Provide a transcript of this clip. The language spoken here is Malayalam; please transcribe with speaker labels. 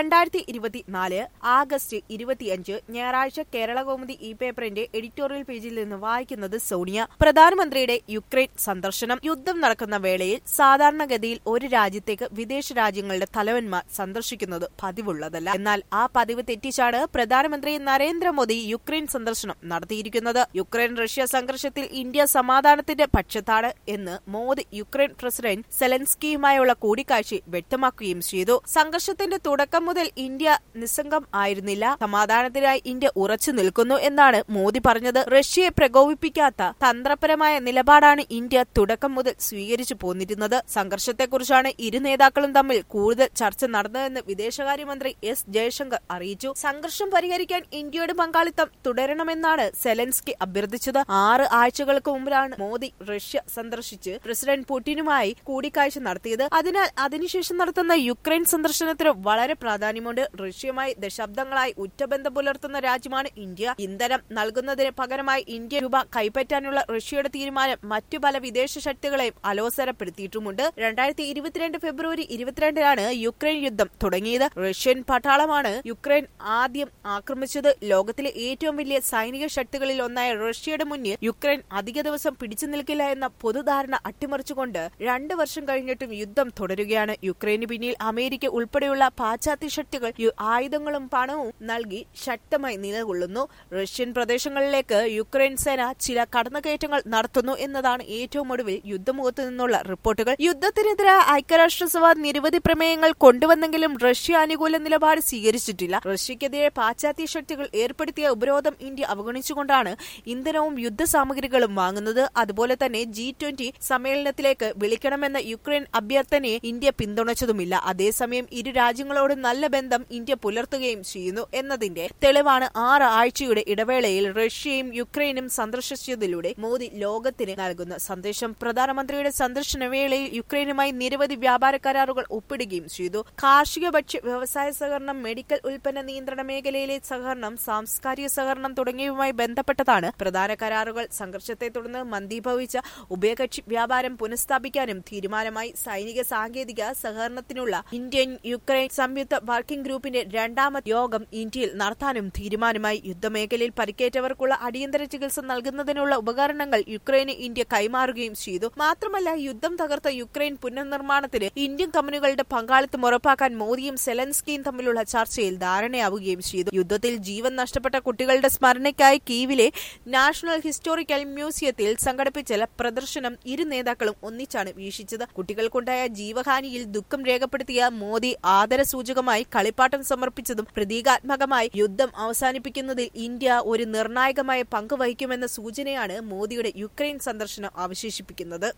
Speaker 1: രണ്ടായിരത്തി ഇരുപത്തിനാല് ആഗസ്റ്റ് ഇരുപത്തിയഞ്ച് ഞായറാഴ്ച കേരള കൗമുദി ഇ പേപ്പറിന്റെ എഡിറ്റോറിയൽ പേജിൽ നിന്ന് വായിക്കുന്നത് സോണിയ പ്രധാനമന്ത്രിയുടെ യുക്രൈൻ സന്ദർശനം യുദ്ധം നടക്കുന്ന വേളയിൽ സാധാരണഗതിയിൽ ഒരു രാജ്യത്തേക്ക് വിദേശ രാജ്യങ്ങളുടെ തലവന്മാർ സന്ദർശിക്കുന്നത് പതിവുള്ളതല്ല എന്നാൽ ആ പതിവ് തെറ്റിച്ചാണ് പ്രധാനമന്ത്രി നരേന്ദ്രമോദി യുക്രൈൻ സന്ദർശനം നടത്തിയിരിക്കുന്നത് യുക്രൈൻ റഷ്യ സംഘർഷത്തിൽ ഇന്ത്യ സമാധാനത്തിന്റെ പക്ഷത്താണ് എന്ന് മോദി യുക്രൈൻ പ്രസിഡന്റ് സെലൻസ്കിയുമായുള്ള കൂടിക്കാഴ്ചയിൽ വ്യക്തമാക്കുകയും ചെയ്തു സംഘർഷത്തിന്റെ തുടക്കം മുതൽ ഇന്ത്യ നിസ്സംഗം ആയിരുന്നില്ല സമാധാനത്തിനായി ഇന്ത്യ ഉറച്ചു നിൽക്കുന്നു എന്നാണ് മോദി പറഞ്ഞത് റഷ്യയെ പ്രകോപിപ്പിക്കാത്ത തന്ത്രപരമായ നിലപാടാണ് ഇന്ത്യ തുടക്കം മുതൽ സ്വീകരിച്ചു പോന്നിരുന്നത് സംഘർഷത്തെക്കുറിച്ചാണ് ഇരു നേതാക്കളും തമ്മിൽ കൂടുതൽ ചർച്ച നടന്നതെന്ന് വിദേശകാര്യമന്ത്രി എസ് ജയശങ്കർ അറിയിച്ചു സംഘർഷം പരിഹരിക്കാൻ ഇന്ത്യയുടെ പങ്കാളിത്തം തുടരണമെന്നാണ് സെലൻസ്കി അഭ്യർത്ഥിച്ചത് ആറ് ആഴ്ചകൾക്ക് മുമ്പാണ് മോദി റഷ്യ സന്ദർശിച്ച് പ്രസിഡന്റ് പുടിനുമായി കൂടിക്കാഴ്ച നടത്തിയത് അതിനാൽ അതിനുശേഷം നടത്തുന്ന യുക്രൈൻ സന്ദർശനത്തിന് വളരെ പ്രാധാന്യമുണ്ട് റഷ്യയുമായി ദശാബ്ദങ്ങളായി ഉറ്റബന്ധം പുലർത്തുന്ന രാജ്യമാണ് ഇന്ത്യ ഇന്ധനം നൽകുന്നതിന് പകരമായി ഇന്ത്യ രൂപ കൈപ്പറ്റാനുള്ള റഷ്യയുടെ തീരുമാനം മറ്റു പല വിദേശ ശക്തികളെയും അലോസരപ്പെടുത്തിയിട്ടുമുണ്ട് രണ്ടായിരത്തി ഇരുപത്തിരണ്ട് ഫെബ്രുവരി ഇരുപത്തിരണ്ടിനാണ് യുക്രൈൻ യുദ്ധം തുടങ്ങിയത് റഷ്യൻ പട്ടാളമാണ് യുക്രൈൻ ആദ്യം ആക്രമിച്ചത് ലോകത്തിലെ ഏറ്റവും വലിയ സൈനിക ശക്തികളിൽ ഒന്നായ റഷ്യയുടെ മുന്നിൽ യുക്രൈൻ അധിക ദിവസം പിടിച്ചു നിൽക്കില്ല എന്ന പൊതുധാരണ അട്ടിമറിച്ചുകൊണ്ട് രണ്ട് വർഷം കഴിഞ്ഞിട്ടും യുദ്ധം തുടരുകയാണ് യുക്രൈന് പിന്നിൽ അമേരിക്ക ഉൾപ്പെടെയുള്ള പാശ്ചാത്യ ശക്തികൾ യു- ആയുധങ്ങളും പണവും നൽകി ശക്തമായി നിലകൊള്ളുന്നു റഷ്യൻ പ്രദേശങ്ങളിലേക്ക് യുക്രൈൻ സേന ചില കടന്നുകയറ്റങ്ങൾ നടത്തുന്നു എന്നതാണ് ഏറ്റവും ഒടുവിൽ യുദ്ധമുഖത്ത് നിന്നുള്ള റിപ്പോർട്ടുകൾ യുദ്ധത്തിനെതിരെ ഐക്യരാഷ്ട്രസഭ നിരവധി പ്രമേയങ്ങൾ കൊണ്ടുവന്നെങ്കിലും റഷ്യ അനുകൂല നിലപാട് സ്വീകരിച്ചിട്ടില്ല റഷ്യക്കെതിരെ പാശ്ചാത്യ ശക്തികൾ ഏർപ്പെടുത്തിയ ഉപരോധം ഇന്ത്യ അവഗണിച്ചുകൊണ്ടാണ് ഇന്ധനവും യുദ്ധസാമഗ്രികളും വാങ്ങുന്നത് അതുപോലെ തന്നെ ജി ട്വന്റി സമ്മേളനത്തിലേക്ക് വിളിക്കണമെന്ന യുക്രൈൻ അഭ്യർത്ഥനയെ ഇന്ത്യ പിന്തുണച്ചതുമില്ല അതേസമയം ഇരു രാജ്യങ്ങളോടും നല്ല ബന്ധം ഇന്ത്യ പുലർത്തുകയും ചെയ്യുന്നു എന്നതിന്റെ തെളിവാണ് ആറ് ആഴ്ചയുടെ ഇടവേളയിൽ റഷ്യയും യുക്രൈനും സന്ദർശിച്ചതിലൂടെ മോദി ലോകത്തിന് നൽകുന്ന സന്ദേശം പ്രധാനമന്ത്രിയുടെ സന്ദർശന വേളയിൽ യുക്രൈനുമായി നിരവധി വ്യാപാര കരാറുകൾ ഒപ്പിടുകയും ചെയ്തു കാർഷിക ഭക്ഷ്യ വ്യവസായ സഹകരണം മെഡിക്കൽ ഉൽപ്പന്ന നിയന്ത്രണ മേഖലയിലെ സഹകരണം സാംസ്കാരിക സഹകരണം തുടങ്ങിയവയുമായി ബന്ധപ്പെട്ടതാണ് പ്രധാന കരാറുകൾ സംഘർഷത്തെ തുടർന്ന് മന്ദീഭവിച്ച ഉഭയകക്ഷി വ്യാപാരം പുനഃസ്ഥാപിക്കാനും തീരുമാനമായി സൈനിക സാങ്കേതിക സഹകരണത്തിനുള്ള ഇന്ത്യൻ യുക്രൈൻ സംയുക്ത വർക്കിംഗ് ഗ്രൂപ്പിന്റെ രണ്ടാമത് യോഗം ഇന്ത്യയിൽ നടത്താനും തീരുമാനമായി യുദ്ധമേഖലയിൽ പരിക്കേറ്റവർക്കുള്ള അടിയന്തര ചികിത്സ നൽകുന്നതിനുള്ള ഉപകരണങ്ങൾ യുക്രൈന് ഇന്ത്യ കൈമാറുകയും ചെയ്തു മാത്രമല്ല യുദ്ധം തകർത്ത യുക്രൈൻ പുനർനിർമ്മാണത്തിന് ഇന്ത്യൻ കമ്പനികളുടെ പങ്കാളിത്തം ഉറപ്പാക്കാൻ മോദിയും സെലൻസ്കിയും തമ്മിലുള്ള ചർച്ചയിൽ ധാരണയാവുകയും ചെയ്തു യുദ്ധത്തിൽ ജീവൻ നഷ്ടപ്പെട്ട കുട്ടികളുടെ സ്മരണയ്ക്കായി കീവിലെ നാഷണൽ ഹിസ്റ്റോറിക്കൽ മ്യൂസിയത്തിൽ സംഘടിപ്പിച്ച പ്രദർശനം ഇരു നേതാക്കളും ഒന്നിച്ചാണ് വീക്ഷിച്ചത് കുട്ടികൾക്കുണ്ടായ ജീവഹാനിയിൽ ദുഃഖം രേഖപ്പെടുത്തിയ മോദി ആദരസൂചകമായി കളിപ്പാട്ടം സമർപ്പിച്ചതും പ്രതീകാത്മകമായി യുദ്ധം അവസാനിപ്പിക്കുന്നതിൽ ഇന്ത്യ ഒരു നിർണായകമായ പങ്ക് വഹിക്കുമെന്ന സൂചനയാണ് മോദിയുടെ യുക്രൈൻ സന്ദർശനം അവശേഷിപ്പിക്കുന്നത്